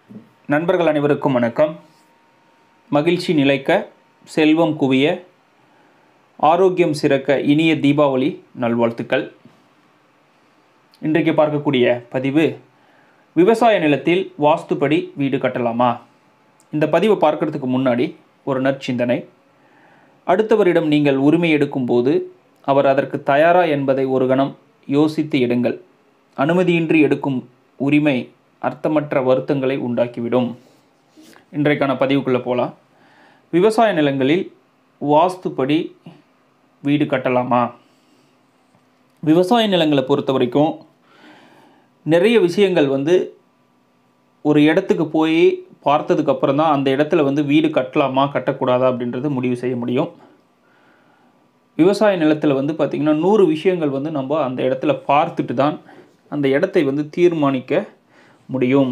நண்பர்கள் அனைவருக்கும் வணக்கம் மகிழ்ச்சி நிலைக்க செல்வம் குவிய ஆரோக்கியம் சிறக்க இனிய தீபாவளி நல்வாழ்த்துக்கள் இன்றைக்கு பார்க்கக்கூடிய பதிவு விவசாய நிலத்தில் வாஸ்துப்படி வீடு கட்டலாமா இந்த பதிவை பார்க்கறதுக்கு முன்னாடி ஒரு நற்சிந்தனை அடுத்தவரிடம் நீங்கள் உரிமை எடுக்கும்போது அவர் அதற்கு தயாரா என்பதை ஒரு கணம் யோசித்து எடுங்கள் அனுமதியின்றி எடுக்கும் உரிமை அர்த்தமற்ற வருத்தங்களை உண்டாக்கிவிடும் இன்றைக்கான பதிவுக்குள்ளே போகலாம் விவசாய நிலங்களில் வாஸ்துப்படி வீடு கட்டலாமா விவசாய நிலங்களை பொறுத்த வரைக்கும் நிறைய விஷயங்கள் வந்து ஒரு இடத்துக்கு போய் பார்த்ததுக்கு அப்புறம் தான் அந்த இடத்துல வந்து வீடு கட்டலாமா கட்டக்கூடாதா அப்படின்றத முடிவு செய்ய முடியும் விவசாய நிலத்தில் வந்து பார்த்திங்கன்னா நூறு விஷயங்கள் வந்து நம்ம அந்த இடத்துல பார்த்துட்டு தான் அந்த இடத்தை வந்து தீர்மானிக்க முடியும்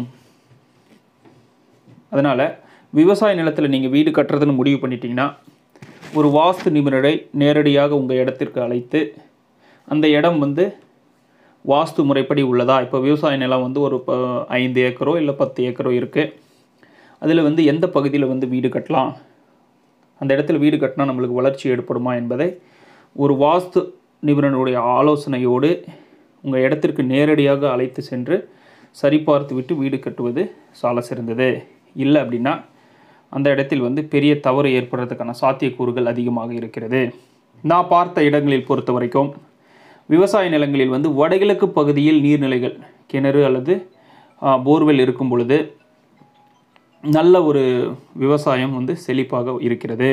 அதனால் விவசாய நிலத்தில் நீங்கள் வீடு கட்டுறதுன்னு முடிவு பண்ணிட்டீங்கன்னா ஒரு வாஸ்து நிபுணரை நேரடியாக உங்கள் இடத்திற்கு அழைத்து அந்த இடம் வந்து வாஸ்து முறைப்படி உள்ளதா இப்போ விவசாய நிலம் வந்து ஒரு ப ஐந்து ஏக்கரோ இல்லை பத்து ஏக்கரோ இருக்குது அதில் வந்து எந்த பகுதியில் வந்து வீடு கட்டலாம் அந்த இடத்துல வீடு கட்டினா நம்மளுக்கு வளர்ச்சி ஏற்படுமா என்பதை ஒரு வாஸ்து நிபுணருடைய ஆலோசனையோடு உங்கள் இடத்திற்கு நேரடியாக அழைத்து சென்று சரிபார்த்து விட்டு வீடு கட்டுவது சால சிறந்தது இல்லை அப்படின்னா அந்த இடத்தில் வந்து பெரிய தவறு ஏற்படுறதுக்கான சாத்தியக்கூறுகள் அதிகமாக இருக்கிறது நான் பார்த்த இடங்களில் பொறுத்த வரைக்கும் விவசாய நிலங்களில் வந்து வடகிழக்கு பகுதியில் நீர்நிலைகள் கிணறு அல்லது ஆ, போர்வெல் இருக்கும் பொழுது நல்ல ஒரு விவசாயம் வந்து செழிப்பாக இருக்கிறது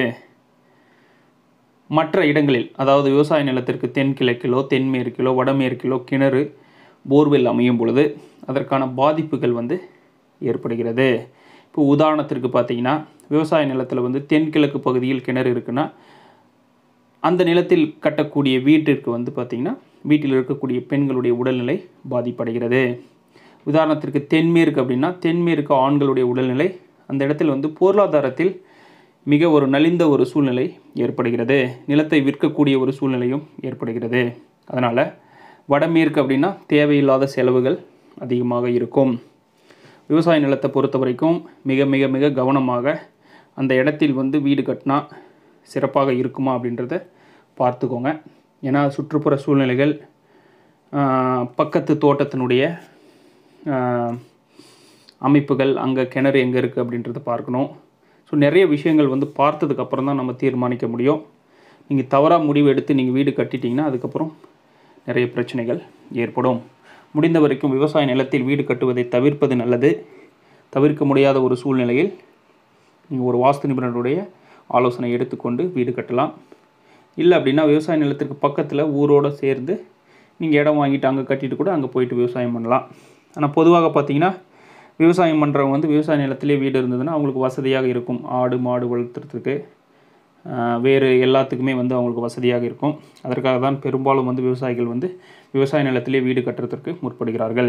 மற்ற இடங்களில் அதாவது விவசாய நிலத்திற்கு தென்கிழக்கிலோ தென்மேற்கிலோ வடமேற்கிலோ கிணறு போர்வெல் அமையும் பொழுது அதற்கான பாதிப்புகள் வந்து ஏற்படுகிறது இப்போ உதாரணத்திற்கு பார்த்தீங்கன்னா விவசாய நிலத்தில் வந்து தென்கிழக்கு பகுதியில் கிணறு இருக்குன்னா அந்த நிலத்தில் கட்டக்கூடிய வீட்டிற்கு வந்து பார்த்திங்கன்னா வீட்டில் இருக்கக்கூடிய பெண்களுடைய உடல்நிலை பாதிப்படைகிறது உதாரணத்திற்கு தென்மேற்கு அப்படின்னா தென்மேற்கு ஆண்களுடைய உடல்நிலை அந்த இடத்தில் வந்து பொருளாதாரத்தில் மிக ஒரு நலிந்த ஒரு சூழ்நிலை ஏற்படுகிறது நிலத்தை விற்கக்கூடிய ஒரு சூழ்நிலையும் ஏற்படுகிறது அதனால் வடமேற்கு அப்படின்னா தேவையில்லாத செலவுகள் அதிகமாக இருக்கும் விவசாய நிலத்தை பொறுத்த வரைக்கும் மிக மிக மிக கவனமாக அந்த இடத்தில் வந்து வீடு கட்டினா சிறப்பாக இருக்குமா அப்படின்றத பார்த்துக்கோங்க ஏன்னா சுற்றுப்புற சூழ்நிலைகள் ஆஹ், பக்கத்து தோட்டத்தினுடைய ஆஹ், அமைப்புகள் அங்கே கிணறு எங்கே இருக்குது அப்படின்றத பார்க்கணும் ஸோ நிறைய விஷயங்கள் வந்து பார்த்ததுக்கு அப்புறம் தான் நம்ம தீர்மானிக்க முடியும் நீங்கள் தவறாக முடிவு எடுத்து நீங்கள் வீடு கட்டிட்டீங்கன்னா அதுக்கப்புறம் நிறைய பிரச்சனைகள் ஏற்படும் முடிந்த வரைக்கும் விவசாய நிலத்தில் வீடு கட்டுவதை தவிர்ப்பது நல்லது தவிர்க்க முடியாத ஒரு சூழ்நிலையில் நீங்கள் ஒரு வாஸ்து நிபுணருடைய ஆலோசனை எடுத்துக்கொண்டு வீடு கட்டலாம் இல்லை அப்படின்னா விவசாய நிலத்திற்கு பக்கத்தில் ஊரோடு சேர்ந்து நீங்கள் இடம் வாங்கிட்டு அங்கே கட்டிட்டு கூட அங்கே போயிட்டு விவசாயம் பண்ணலாம் ஆனால் பொதுவாக பார்த்தீங்கன்னா விவசாயம் பண்ணுறவங்க வந்து விவசாய நிலத்திலே வீடு இருந்ததுன்னா அவங்களுக்கு வசதியாக இருக்கும் ஆடு மாடு வளர்த்துறதுக்கு ஆஹ், வேறு எல்லாத்துக்குமே வந்து அவங்களுக்கு வசதியாக இருக்கும் அதற்காக தான் பெரும்பாலும் வந்து விவசாயிகள் வந்து விவசாய நிலத்திலே வீடு கட்டுறதற்கு முற்படுகிறார்கள்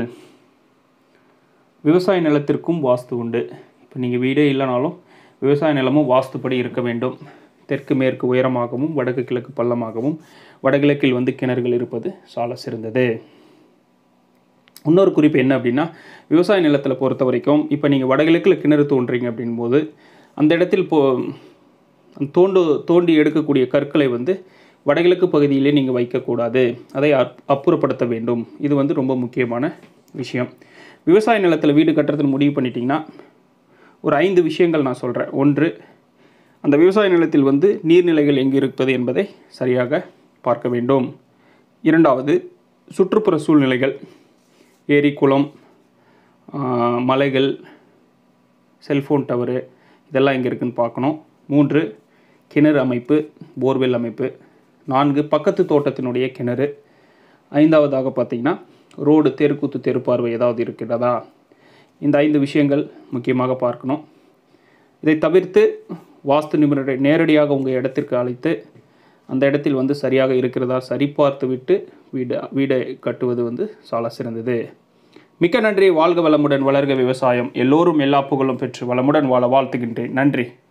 விவசாய நிலத்திற்கும் வாஸ்து உண்டு இப்போ நீங்கள் வீடே இல்லைனாலும் விவசாய நிலமும் வாஸ்துப்படி இருக்க வேண்டும் தெற்கு மேற்கு உயரமாகவும் வடக்கு கிழக்கு பள்ளமாகவும் வடகிழக்கில் வந்து கிணறுகள் இருப்பது சால சிறந்தது இன்னொரு குறிப்பு என்ன அப்படின்னா விவசாய நிலத்தில் பொறுத்த வரைக்கும் இப்போ நீங்கள் வடகிழக்கில் கிணறு தோன்றீங்க அப்படின்போது அந்த இடத்தில் போ அந்த தோண்டு தோண்டி எடுக்கக்கூடிய கற்களை வந்து வடகிழக்கு பகுதியிலே நீங்கள் வைக்கக்கூடாது அதை அப் அப்புறப்படுத்த வேண்டும் இது வந்து ரொம்ப முக்கியமான விஷயம் விவசாய நிலத்தில் வீடு கட்டுறதுன்னு முடிவு பண்ணிட்டீங்கன்னா ஒரு ஐந்து விஷயங்கள் நான் சொல்கிறேன் ஒன்று அந்த விவசாய நிலத்தில் வந்து நீர்நிலைகள் எங்கு இருப்பது என்பதை சரியாக பார்க்க வேண்டும் இரண்டாவது சுற்றுப்புற சூழ்நிலைகள் ஏரி குளம் ஆஹ், மலைகள் செல்ஃபோன் டவரு இதெல்லாம் எங்கே இருக்குன்னு பார்க்கணும் மூன்று கிணறு அமைப்பு போர்வெல் அமைப்பு நான்கு பக்கத்து தோட்டத்தினுடைய கிணறு ஐந்தாவதாக பார்த்தீங்கன்னா ரோடு தெருக்கூத்து தெருப்பார்வை ஏதாவது இருக்கிறதா இந்த ஐந்து விஷயங்கள் முக்கியமாக பார்க்கணும் இதை தவிர்த்து வாஸ்து நிபுணரை நேரடியாக உங்கள் இடத்திற்கு அழைத்து அந்த இடத்தில் வந்து சரியாக இருக்கிறதா சரிபார்த்து விட்டு வீடு வீடை கட்டுவது வந்து சால சிறந்தது மிக்க நன்றி வாழ்க வளமுடன் வளர்க விவசாயம் எல்லோரும் எல்லா புகழும் பெற்று வளமுடன் வாழ வாழ்த்துகின்றேன் நன்றி